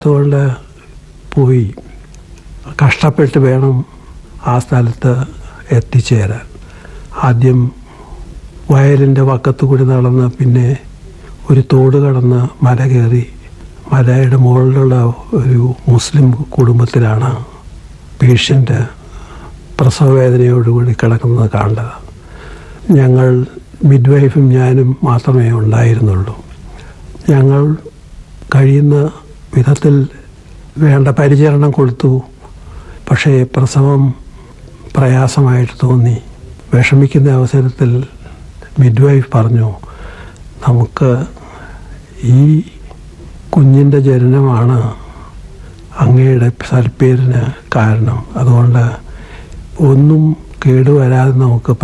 അതുകൊണ്ട് പോയി കഷ്ടപ്പെട്ട് വേണം ആ സ്ഥലത്ത് എത്തിച്ചേരാൻ ആദ്യം വയലിൻ്റെ വക്കത്ത് കൂടി നടന്ന് പിന്നെ ഒരു തോട് കടന്ന് മല കയറി മലയുടെ മുകളിലുള്ള ഒരു മുസ്ലിം കുടുംബത്തിലാണ് പേഷ്യൻ്റ് പ്രസവവേദനയോടുകൂടി കിടക്കുന്നത് കണ്ടത് ഞങ്ങൾ മിഡ്വൈഫും ഞാനും മാത്രമേ ഉണ്ടായിരുന്നുള്ളൂ ഞങ്ങൾ കഴിയുന്ന വിധത്തിൽ വേണ്ട പരിചരണം കൊടുത്തു പക്ഷേ പ്രസവം പ്രയാസമായിട്ട് തോന്നി വിഷമിക്കുന്ന അവസരത്തിൽ മിഡ്വൈഫ് പറഞ്ഞു നമുക്ക് ഈ കുഞ്ഞിൻ്റെ ജനനമാണ് അങ്ങയുടെ സൽപ്പേരിന് കാരണം അതുകൊണ്ട് ഒന്നും കേടുവരാതെ നമുക്ക്